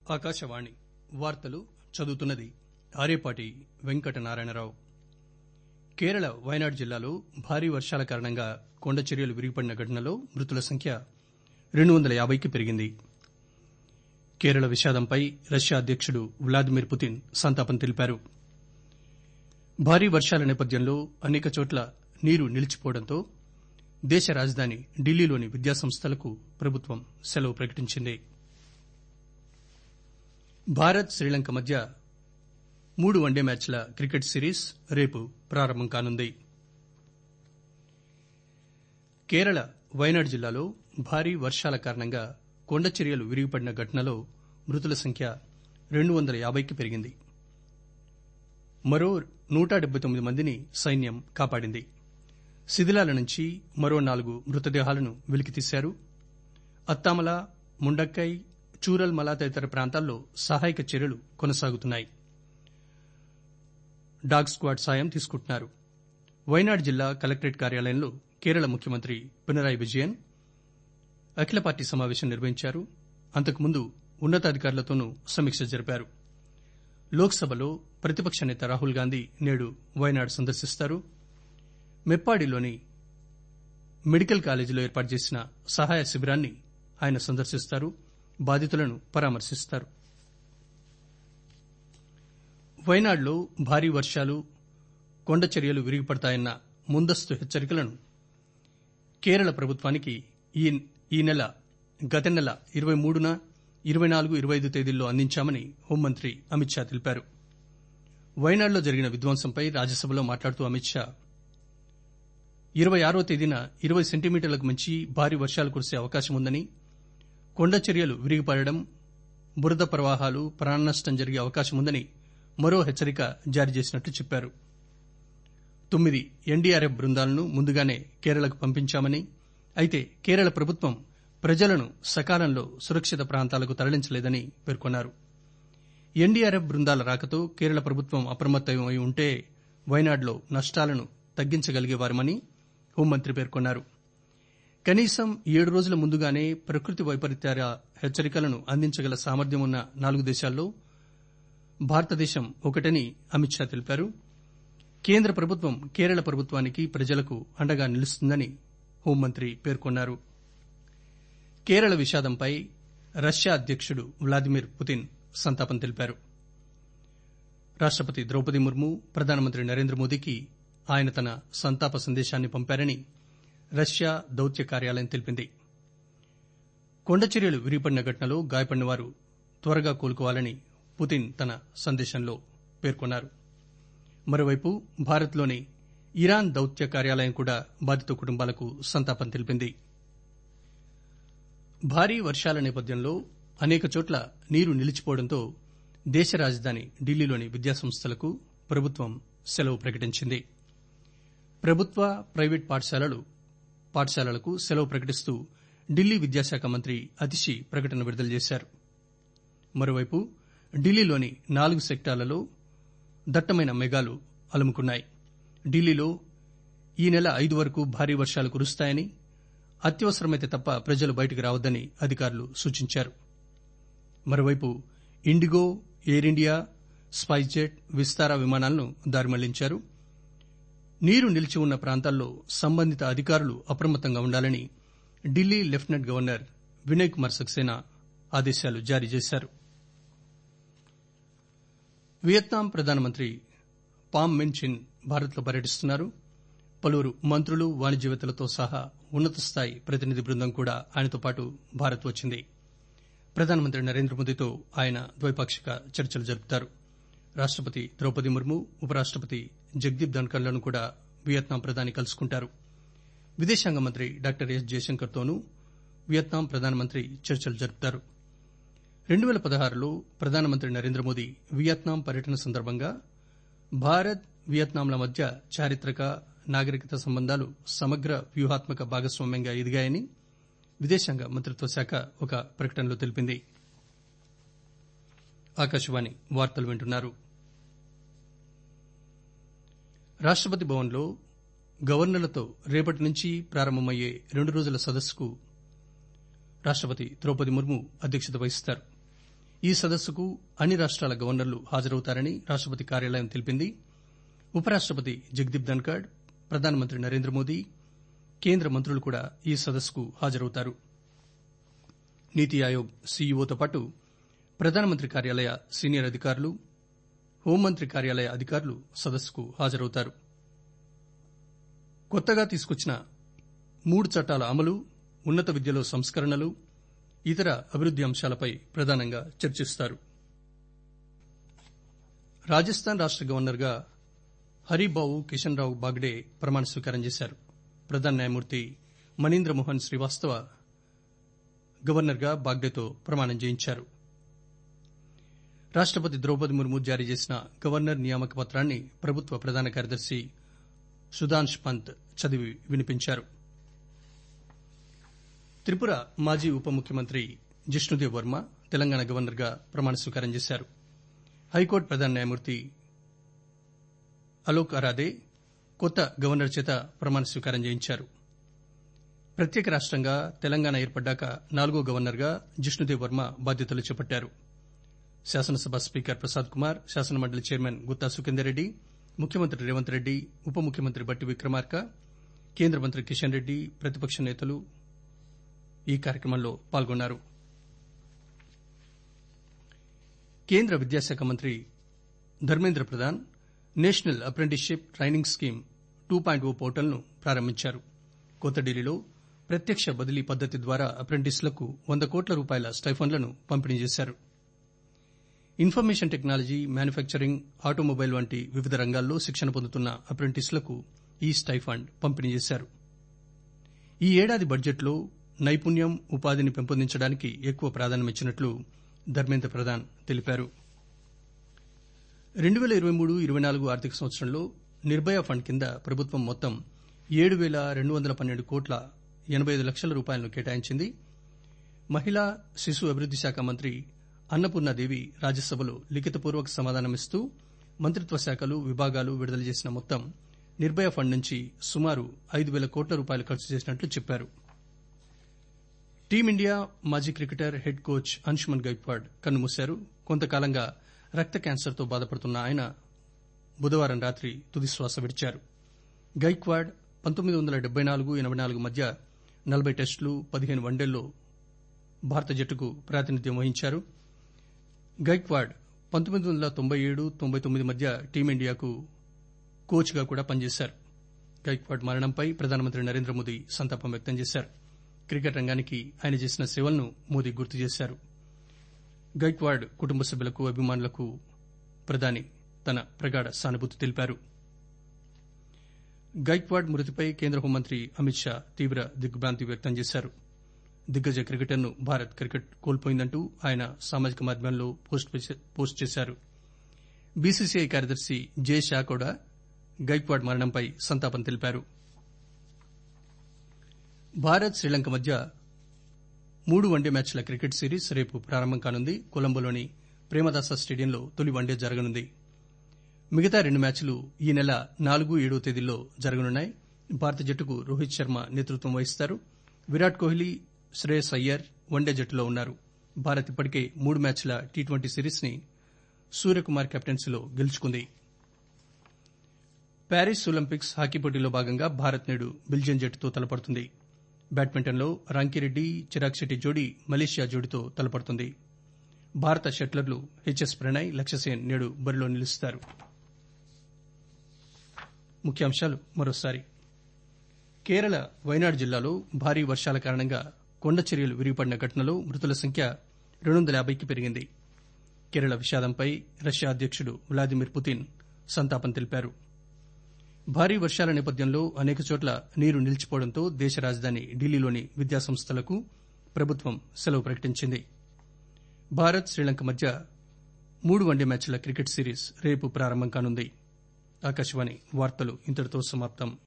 ఆకాశవాణి వార్తలు చదువుతున్నది ఆరేపాటి వెంకటనారాయణరావు కేరళ వయనాడ్ జిల్లాలో భారీ వర్షాల కారణంగా కొండచర్యలు విరిగిపడిన ఘటనలో మృతుల సంఖ్య రెండు వందల యాబైకి పెరిగింది కేరళ విషాదంపై రష్యా అధ్యకుడు వ్లాదిమిర్ పుతిన్ సంతాపం తెలిపారు భారీ వర్షాల నేపథ్యంలో అనేక చోట్ల నీరు నిలిచిపోవడంతో దేశ రాజధాని ఢిల్లీలోని విద్యాసంస్థలకు ప్రభుత్వం సెలవు ప్రకటించింది భారత్ శ్రీలంక మధ్య మూడు వన్డే మ్యాచ్ల క్రికెట్ సిరీస్ రేపు ప్రారంభం కానుంది కేరళ వయనాడ్ జిల్లాలో భారీ వర్షాల కారణంగా కొండచర్యలు విరిగిపడిన ఘటనలో మృతుల సంఖ్య రెండు వందల యాబైకి పెరిగింది మరో నూట డెబ్బై తొమ్మిది మందిని సైన్యం కాపాడింది శిథిలాల నుంచి మరో నాలుగు మృతదేహాలను వెలికితీశారు అత్తామల ముండక్కై చూరల్ మలా తదితర ప్రాంతాల్లో సహాయక చర్యలు కొనసాగుతున్నాయి డాగ్ స్క్వాడ్ సాయం తీసుకుంటున్నారు వైనాడ్ జిల్లా కలెక్టరేట్ కార్యాలయంలో కేరళ ముఖ్యమంత్రి పినరాయి విజయన్ అఖిల పార్టీ సమావేశం నిర్వహించారు అంతకుముందు ఉన్నతాధికారులతోనూ సమీక్ష జరిపారు లోక్ సభలో ప్రతిపక్ష నేత రాహుల్ గాంధీ నేడు వయనాడ్ సందర్శిస్తారు మెప్పాడిలోని మెడికల్ కాలేజీలో ఏర్పాటు చేసిన సహాయ శిబిరాన్ని ఆయన సందర్శిస్తారు బాధితులను పరామర్శిస్తారు వయనాడ్లో భారీ వర్షాలు కొండచర్యలు విరిగిపడతాయన్న ముందస్తు హెచ్చరికలను కేరళ ప్రభుత్వానికి ఈ నెల గత నెల ఇరవై మూడున ఇరవై నాలుగు ఇరవై ఐదు తేదీల్లో అందించామని హోంమంత్రి అమిత్ షా తెలిపారు వయనాడ్లో జరిగిన విధ్వంసంపై రాజ్యసభలో మాట్లాడుతూ అమిత్ షా ఇరవై ఆరో తేదీన ఇరవై సెంటీమీటర్లకు మించి భారీ వర్షాలు కురిసే అవకాశం ఉందని కొండచర్యలు విరిగిపడడం బురద ప్రవాహాలు ప్రాణనష్టం జరిగే అవకాశం ఉందని మరో హెచ్చరిక జారీ చేసినట్లు చెప్పారు తొమ్మిది ఎన్డీఆర్ఎఫ్ బృందాలను ముందుగానే కేరళకు పంపించామని అయితే కేరళ ప్రభుత్వం ప్రజలను సకాలంలో సురక్షిత ప్రాంతాలకు తరలించలేదని పేర్కొన్నారు ఎన్డీఆర్ఎఫ్ బృందాల రాకతో కేరళ ప్రభుత్వం అప్రమత్తమై ఉంటే వయనాడ్లో నష్టాలను తగ్గించగలిగేవారమని హోంమంత్రి పేర్కొన్నారు కనీసం ఏడు రోజుల ముందుగానే ప్రకృతి వైపరీత్యాల హెచ్చరికలను అందించగల సామర్థ్యం ఉన్న నాలుగు దేశాల్లో భారతదేశం ఒకటని అమిత్ షా తెలిపారు కేంద్ర ప్రభుత్వం కేరళ ప్రభుత్వానికి ప్రజలకు అండగా నిలుస్తుందని హోంమంత్రి పేర్కొన్నారు కేరళ విషాదంపై రష్యా అధ్యకుడు వ్లాదిమిర్ పుతిన్ సంతాపం తెలిపారు రాష్టపతి ద్రౌపది ముర్ము ప్రధానమంత్రి నరేంద్ర మోదీకి ఆయన తన సంతాప సందేశాన్ని పంపారని రష్యా దౌత్య కార్యాలయం తెలిపింది కొండచర్యలు విరిగిపడిన ఘటనలో గాయపడిన వారు త్వరగా కోలుకోవాలని పుతిన్ తన సందేశంలో పేర్కొన్నారు మరోవైపు భారత్లోని ఇరాన్ దౌత్య కార్యాలయం కూడా బాధిత కుటుంబాలకు సంతాపం తెలిపింది భారీ వర్షాల నేపథ్యంలో అనేక చోట్ల నీరు నిలిచిపోవడంతో దేశ రాజధాని ఢిల్లీలోని విద్యాసంస్థలకు ప్రభుత్వం సెలవు ప్రకటించింది ప్రభుత్వ ప్రైవేట్ పాఠశాలలు పాఠశాలలకు సెలవు ప్రకటిస్తూ ఢిల్లీ విద్యాశాఖ మంత్రి అతిషి ప్రకటన విడుదల చేశారు మరోవైపు ఢిల్లీలోని నాలుగు సెక్టార్లలో దట్టమైన మేఘాలు అలుముకున్నాయి ఢిల్లీలో ఈ నెల ఐదు వరకు భారీ వర్షాలు కురుస్తాయని అత్యవసరమైతే తప్ప ప్రజలు బయటకు రావద్దని అధికారులు సూచించారు మరోవైపు IndiGo Air India SpiceJet Vistara విమానాలను దారిమళ్లించారు నీరు నిలిచి ఉన్న ప్రాంతాల్లో సంబంధిత అధికారులు అప్రమత్తంగా ఉండాలని ఢిల్లీ లెఫ్టినెంట్ గవర్నర్ వినయ్ కుమార్ సక్సేనా ఆదేశాలు జారీ చేశారు వియత్నాం ప్రధానమంత్రి పామ్ మిన్ చిన్ భారత్లో పర్యటిస్తున్నారు పలువురు మంత్రులు వాణిజ్యవేత్తలతో సహా ఉన్నత స్థాయి ప్రతినిధి బృందం కూడా ఆయనతో పాటు భారత్ వచ్చింది ప్రధానమంత్రి నరేంద్ర మోదీతో ఆయన ద్వైపాక్షిక చర్చలు జరుపుతారు రాష్టపతి ద్రౌపది ముర్ము ఉపరాష్టపతి జగదీప్ ధన్కర్లను కూడా వియత్నాం ప్రధాని కలుసుకుంటారు విదేశాంగ మంత్రి డాక్టర్ ఎస్ జయశంకర్ తోనూ వియత్నాం ప్రధానమంత్రి చర్చలు జరుపుతారు రెండు పేల పదహారులో ప్రధానమంత్రి నరేంద్ర మోదీ వియత్నాం పర్యటన సందర్భంగా భారత్ వియత్నాంల మధ్య చారిత్రక నాగరికత సంబంధాలు సమగ్ర వ్యూహాత్మక భాగస్వామ్యంగా ఎదిగాయని విదేశాంగ మంత్రిత్వ శాఖ ఒక ప్రకటనలో తెలిపింది ఆకాశవాణి వార్తలు వింటున్నారు రాష్టపతి భవన్లో గవర్నర్లతో రేపటి నుంచి ప్రారంభమయ్యే రెండు రోజుల సదస్సుకు రాష్టపతి ద్రౌపది ముర్ము అధ్యక్షత వహిస్తారు ఈ సదస్సుకు అన్ని రాష్టాల గవర్నర్లు హాజరవుతారని రాష్టపతి కార్యాలయం తెలిపింది ఉపరాష్టపతి జగదీప్ ధన్కడ్ ప్రధానమంత్రి నరేంద్ర మోదీ కేంద్ర మంత్రులు కూడా ఈ సదస్సుకు హాజరవుతారు నీతి ఆయోగ్ సీఈఓతో పాటు ప్రధానమంత్రి కార్యాలయ సీనియర్ అధికారులు హోంమంత్రి కార్యాలయ అధికారులు సదస్సుకు హాజరవుతారు కొత్తగా తీసుకొచ్చిన మూడు చట్టాల అమలు ఉన్నత విద్యలో సంస్కరణలు ఇతర అభివృద్ది అంశాలపై ప్రధానంగా చర్చిస్తారు రాజస్థాన్ రాష్ట గవర్నర్ గా హరిబావు కిషన్ రావు బాగ్డే ప్రమాణ స్వీకారం చేశారు ప్రధాన న్యాయమూర్తి మనీంద్ర మోహన్ శ్రీవాస్తవ గవర్నర్ గా బాగ్డేతో ప్రమాణం చేయించారు రాష్టపతి ద్రౌపది ముర్ము జారీ చేసిన గవర్నర్ నియామక పత్రాన్ని ప్రభుత్వ ప్రధాన కార్యదర్శి సుధాంశ్ పంత్ చదివి వినిపించారు త్రిపుర మాజీ ఉప ముఖ్యమంత్రి జిష్ణుదేవ్ వర్మ తెలంగాణ గవర్నర్ గా ప్రమాణ స్వీకారం చేశారు హైకోర్టు ప్రధాన న్యాయమూర్తి అలోక్ అరాదే కొత్త గవర్నర్ చేత ప్రమాణ స్వీకారం చేయించారు ప్రత్యేక రాష్టంగా తెలంగాణ ఏర్పడ్డాక నాలుగో గవర్నర్ గా జిష్ణుదేవ్ వర్మ బాధ్యతలు చేపట్టారు శాసనసభ స్పీకర్ ప్రసాద్ కుమార్ శాసనమండలి చైర్మన్ గుత్తా సుఖేందర్ రెడ్డి ముఖ్యమంత్రి రేవంత్ రెడ్డి ఉప ముఖ్యమంత్రి బట్టి విక్రమార్క కేంద్ర మంత్రి కిషన్ రెడ్డి ప్రతిపక్ష నేతలు ఈ కార్యక్రమంలో పాల్గొన్నారు కేంద్ర విద్యాశాఖ మంత్రి Dharmendra Pradhan national apprenticeship training scheme two point O పోర్టల్ను ప్రారంభించారు కొత్త ఢిల్లీలో ప్రత్యక్ష బదిలీ పద్దతి ద్వారా అప్రెంటిస్లకు వంద కోట్ల రూపాయల స్టైఫండ్లను పంపిణీ చేశారు ఇన్ఫర్మేషన్ టెక్నాలజీ మ్యానుఫ్యాక్చరింగ్ ఆటోమొబైల్ వంటి వివిధ రంగాల్లో శిక్షణ పొందుతున్న అప్రెంటిస్లకు ఈ స్టైఫండ్ పంపిణీ చేశారు ఈ ఏడాది బడ్జెట్లో నైపుణ్యం ఉపాధిని పెంపొందించడానికి ఎక్కువ ప్రాధాన్యమిచ్చినట్లు ధర్మేంద్ర ప్రధాన్ తెలిపారు రెండు పేల ఇరవై మూడు ఇరవై నాలుగు ఆర్థిక సంవత్సరంలో నిర్భయ ఫండ్ కింద ప్రభుత్వం మొత్తం ఏడు పేల రెండు వందల పన్నెండు కోట్ల ఎనబై ఐదు లక్షల రూపాయలను కేటాయించింది మహిళా శిశు అభివృద్ది శాఖ మంత్రి అన్నపూర్ణాదేవి రాజ్యసభలో లిఖితపూర్వక సమాధానమిస్తూ మంత్రిత్వ శాఖలు విభాగాలు విడుదల చేసిన మొత్తం నిర్భయ ఫండ్ నుంచి సుమారు ఐదు పేల కోట్ల రూపాయలు ఖర్చు చేసినట్లు చెప్పారు టీమిండియా మాజీ cricketer head coach Anshuman Gaekwad కన్నుమూశారు కొంతకాలంగా రక్త క్యాన్సర్తో బాధపడుతున్న ఆయన బుధవారం రాత్రి తుదిశ్వాస విడిచారు గైక్వాడ్ పంతొమ్మిది వందల డెబ్బై నాలుగు ఎనబై నాలుగు మధ్య నలబై టెస్టులు పదిహేను వన్డేల్లో భారత జట్టుకు ప్రాతినిధ్యం వహించారు గైక్వాడ్ పంతొమ్మిది వందల తొంభై ఏడు తొంభై తొమ్మిది మధ్య టీమిండియాకు కోచ్ గా కూడా పనిచేశారు గైక్వాడ్ మరణంపై ప్రధానమంత్రి నరేంద్ర మోదీ సంతాపం వ్యక్తం చేశారు క్రికెట్ రంగానికి ఆయన చేసిన సేవలను మోదీ గుర్తు చేశారు గైక్వాడ్ కుటుంబ సభ్యులకు అభిమానులకు ప్రధాని తన ప్రగాఢ సానుభూతి తెలిపారు గైక్వాడ్ మృతిపై కేంద్ర హోంమంత్రి అమిత్ షా తీవ్ర దిగ్భ్రాంతి వ్యక్తం చేశారు దిగ్గజ క్రికెటర్ను భారత్ క్రికెట్ కోల్పోయిందంటూ ఆయన సామాజిక మాధ్యమంలో పోస్ట్ చేశారు బీసీసీఐ కార్యదర్శి జే షా కూడా గైక్వాడ్ మరణంపై సంతాపం తెలిపారు భారత్ శ్రీలంక మధ్య మూడు వన్డే మ్యాచ్ల క్రికెట్ సిరీస్ రేపు ప్రారంభం కానుంది కొలంబోలోని ప్రేమదాస స్టేడియంలో తొలి వన్డే జరగనుంది మిగతా రెండు మ్యాచ్లు ఈ నెల నాలుగు ఏడో తేదీల్లో జరగనున్నాయి భారత జట్టుకు రోహిత్ శర్మ నేతృత్వం వహిస్తారు విరాట్ కోహ్లీ శ్రేయస్ అయ్యర్ వన్డే జట్టులో ఉన్నారు భారత్ ఇప్పటికే మూడు మ్యాచ్ల టీ ట్వంటీ సిరీస్ ని సూర్యకుమార్ కెప్టెన్సీలో గెలుచుకుంది ప్యారిస్ ఒలింపిక్స్ హాకీ పోటీలో భాగంగా భారత్ నేడు బెల్జియం జట్టుతో తలపడుతుంది బ్యాడ్మింటన్లో రాంకిరెడ్డి చిరాగ్ శెట్టి జోడీ మలేషియా జోడీతో తలపడుతుంది భారత షట్లర్లు హెచ్ఎస్ ప్రణయ్ లక్ష్యసేన్ నేడు బరిలో నిలుస్తారు ముఖ్యాంశాలు మరోసారి కేరళ వైనాడ్ జిల్లాలో భారీ వర్షాల కారణంగా కొండ చర్యలు విరిగిపడిన ఘటనలో మృతుల సంఖ్య రెండు వందల యాభైకి పెరిగింది కేరళ విషాదంపై రష్యా అధ్యకుడు వ్లాదిమిర్ పుతిన్ సంతాపం తెలిపారు భారీ వర్షాల నేపథ్యంలో అనేక చోట్ల నీరు నిలిచిపోవడంతో దేశ రాజధాని ఢిల్లీలోని విద్యాసంస్థలకు ప్రభుత్వం సెలవు ప్రకటించింది భారత్ శ్రీలంక మధ్య మూడు వన్డే మ్యాచ్ల క్రికెట్ సిరీస్ రేపు ప్రారంభం కానుంది ఆకాశవాణి వార్తలు ఇంతటితో సమాప్తం